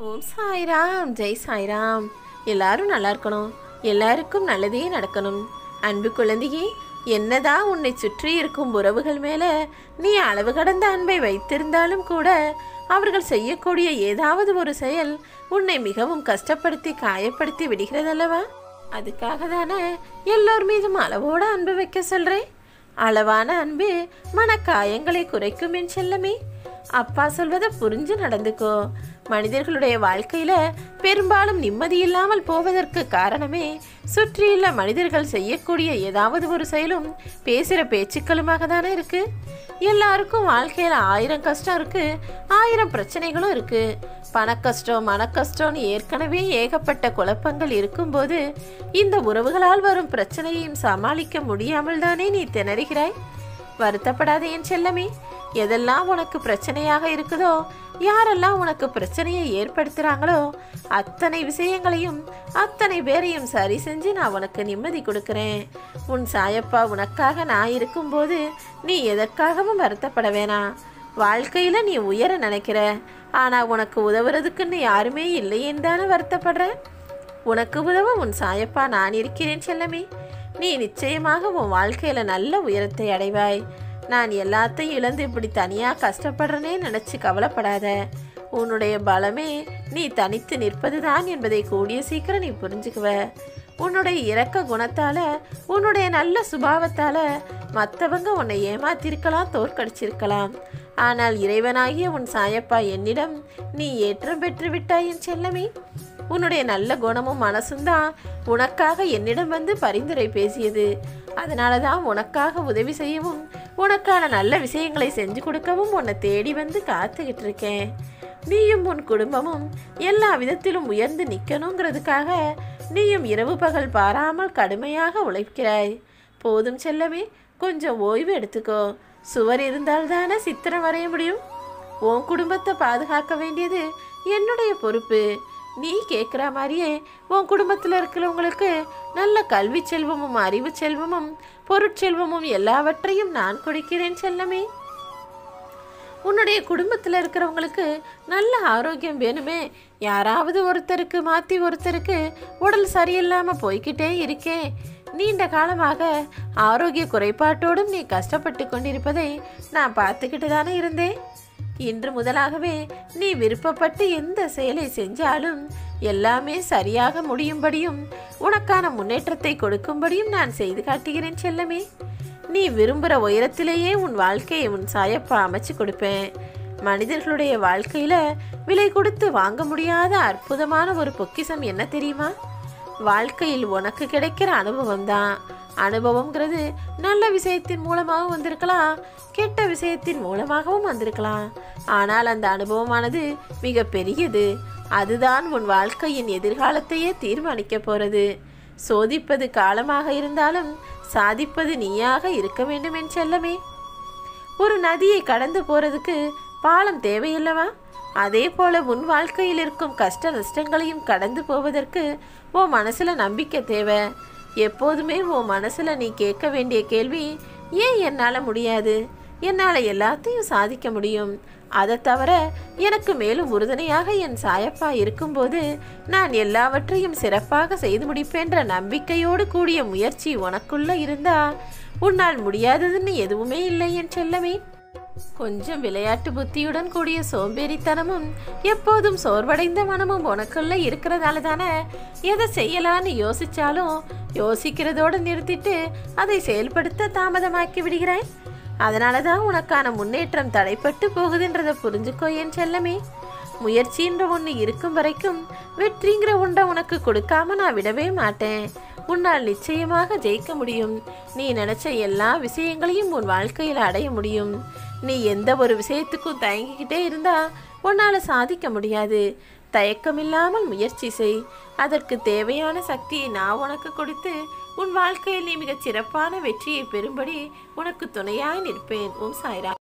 ஓம் சாய்ராம் ஜெய் சாய்ராம் எல்லாரும் நல்லா இருக்கணும் எல்லாருக்கும் நல்லதே நடக்கணும் அன்பு குழந்தையே என்னதான் உன்னை சுற்றி இருக்கும் உறவுகள் மேல நீ அளவு கடந்த அன்பை வைத்திருந்தாலும் கூட அவர்கள் செய்யக்கூடிய ஏதாவது ஒரு செயல் உன்னை மிகவும் கஷ்டப்படுத்தி காயப்படுத்தி விடுகிறதல்லவா அதுக்காக தானே எல்லோர் மீதும் அளவோட அன்பு வைக்க சொல்றேன் அளவான அன்பு மனக்காயங்களை குறைக்கும் என் செல்லமே அப்பா சொல்வதை புரிஞ்சு நடந்துக்கோ மனிதர்களுடைய வாழ்க்கையில பெரும்பாலும் நிம்மதி இல்லாமல் போவதற்கு காரணமே சுற்றியுள்ள மனிதர்கள் செய்யக்கூடிய ஏதாவது ஒரு செயலும் பேசுகிற பேச்சுக்களுமாக தானே இருக்கு எல்லாருக்கும் வாழ்க்கையில ஆயிரம் கஷ்டம் இருக்கு ஆயிரம் பிரச்சனைகளும் இருக்கு பணக்கஷ்டம் மனக்கஷ்டம்னு ஏற்கனவே ஏகப்பட்ட குழப்பங்கள் இருக்கும்போது இந்த உறவுகளால் வரும் பிரச்சனையையும் சமாளிக்க முடியாமல் தானே நீ திணறுகிறாய் வருத்தப்படாதே என் செல்லமே எதெல்லாம் உனக்கு பிரச்சனையாக இருக்குதோ யாரெல்லாம் உனக்கு பிரச்சனையை ஏற்படுத்துகிறாங்களோ அத்தனை விஷயங்களையும் அத்தனை பேரையும் சரி செஞ்சு நான் உனக்கு நிம்மதி கொடுக்குறேன் உன் சாயப்பா உனக்காக நான் இருக்கும்போது நீ எதற்காகவும் வருத்தப்பட வேணாம் வாழ்க்கையில் நீ உயர நினைக்கிற ஆனால் உனக்கு உதவுறதுக்குன்னு யாருமே இல்லையேன்னு தானே வருத்தப்படுற உனக்கு உதவ உன் சாயப்பா நான் இருக்கிறேன் செல்லமே நீ நிச்சயமாக உன் வாழ்க்கையில் நல்ல உயரத்தை அடைவாய் நான் எல்லாத்தையும் இழந்து இப்படி தனியாக கஷ்டப்படுறனே நினச்சி கவலைப்படாத உன்னுடைய பலமே நீ தனித்து நிற்பதுதான் என்பதை கூடிய சீக்கிரம் நீ புரிஞ்சுக்குவ உன்னுடைய இரக்க குணத்தால உன்னுடைய நல்ல சுபாவத்தால மற்றவங்க உன்னை ஏமாத்திருக்கலாம் தோற்கடிச்சிருக்கலாம் ஆனால் இறைவனாகிய உன் சாயப்பா என்னிடம் நீ ஏற்றம் பெற்று விட்டாய் என் செல்லமே உன்னுடைய நல்ல குணமும் மனசும் தான் உனக்காக என்னிடம் வந்து பரிந்துரை பேசியது அதனால தான் உனக்காக உதவி செய்யவும் உனக்கான நல்ல விஷயங்களை செஞ்சு கொடுக்கவும் உன்னை தேடி வந்து காத்துக்கிட்டு இருக்கேன் நீயும் உன் குடும்பமும் எல்லா விதத்திலும் உயர்ந்து நிற்கணுங்கிறதுக்காக நீயும் இரவு பகல் பாராமல் கடுமையாக உழைக்கிறாய் போதும் செல்லமே கொஞ்சம் ஓய்வு எடுத்துக்கோ சுவர் இருந்தால் தானே சித்திரம் வரைய முடியும் உன் குடும்பத்தை பாதுகாக்க வேண்டியது என்னுடைய பொறுப்பு நீ கேட்குற மாதிரியே உன் குடும்பத்தில் இருக்கிறவங்களுக்கு நல்ல கல்வி செல்வமும் அறிவு செல்வமும் பொருட்செல்வமும் எல்லாவற்றையும் நான் கொடுக்கிறேன் செல்லமே உன்னுடைய குடும்பத்தில் இருக்கிறவங்களுக்கு நல்ல ஆரோக்கியம் வேணுமே யாராவது ஒருத்தருக்கு மாற்றி ஒருத்தருக்கு உடல் சரியில்லாமல் போய்கிட்டே இருக்கேன் நீண்ட காலமாக ஆரோக்கிய குறைபாட்டோடும் நீ கஷ்டப்பட்டு கொண்டிருப்பதை நான் பார்த்துக்கிட்டு தானே இருந்தேன் இன்று முதலாகவே நீ விருப்பப்பட்டு எந்த செயலை செஞ்சாலும் எல்லாமே சரியாக முடியும்படியும் உனக்கான முன்னேற்றத்தை கொடுக்கும்படியும் நான் செய்து காட்டுகிறேன் செல்லமே நீ விரும்புகிற உயரத்திலேயே உன் வாழ்க்கையை உன் சாயப்பா அமைச்சு கொடுப்பேன் மனிதர்களுடைய வாழ்க்கையில விலை கொடுத்து வாங்க முடியாத அற்புதமான ஒரு பொக்கிஷம் என்ன தெரியுமா வாழ்க்கையில் உனக்கு கிடைக்கிற அனுபவம் தான் அனுபவம்ங்கிறது நல்ல விஷயத்தின் மூலமாகவும் வந்திருக்கலாம் கெட்ட விஷயத்தின் மூலமாகவும் வந்திருக்கலாம் ஆனால் அந்த அனுபவமானது மிக பெரியது அதுதான் உன் வாழ்க்கையின் எதிர்காலத்தையே தீர்மானிக்க போறது சோதிப்பது காலமாக இருந்தாலும் சாதிப்பது நீயாக இருக்க வேண்டும் என் செல்லமே ஒரு நதியை கடந்து போறதுக்கு பாலம் தேவையில்லவா அதே போல உன் வாழ்க்கையில் இருக்கும் கஷ்ட நஷ்டங்களையும் கடந்து போவதற்கு உன் மனசுல நம்பிக்கை தேவை எப்போதுமே உன் மனசுல நீ கேட்க வேண்டிய கேள்வி ஏன் என்னால் முடியாது என்னால் எல்லாத்தையும் சாதிக்க முடியும் அதை தவிர எனக்கு மேலும் உறுதுணையாக என் சாயப்பா இருக்கும்போது நான் எல்லாவற்றையும் சிறப்பாக செய்து முடிப்பேன்ற நம்பிக்கையோடு கூடிய முயற்சி உனக்குள்ள இருந்தா உன்னால் முடியாததுன்னு எதுவுமே இல்லை என் செல்லமே கொஞ்சம் விளையாட்டு புத்தியுடன் கூடிய சோம்பேறித்தனமும் எப்போதும் சோர்வடைந்த மனமும் உனக்குள்ள இருக்கிறதால தானே எதை செய்யலான்னு யோசிச்சாலும் யோசிக்கிறதோடு நிறுத்திட்டு அதை செயல்படுத்த தாமதமாக்கி விடுகிறாய் அதனால தான் உனக்கான முன்னேற்றம் தடைப்பட்டு போகுதுன்றதை புரிஞ்சுக்கோ என் செல்லமே முயற்சின்ற ஒன்று இருக்கும் வரைக்கும் வெற்றிங்கிற உண்டை உனக்கு கொடுக்காம நான் விடவே மாட்டேன் உன்னால் நிச்சயமாக ஜெயிக்க முடியும் நீ நினைச்ச எல்லா விஷயங்களையும் உன் வாழ்க்கையில் அடைய முடியும் நீ எந்த ஒரு விஷயத்துக்கும் தயங்கிக்கிட்டே இருந்தா உன்னால் சாதிக்க முடியாது தயக்கமில்லாமல் முயற்சி செய் அதற்கு தேவையான சக்தியை நான் உனக்கு கொடுத்து உன் வாழ்க்கையில் நீ மிகச் சிறப்பான வெற்றியை பெறும்படி உனக்கு துணையாய் நிற்பேன் ஓம் சாய்ரா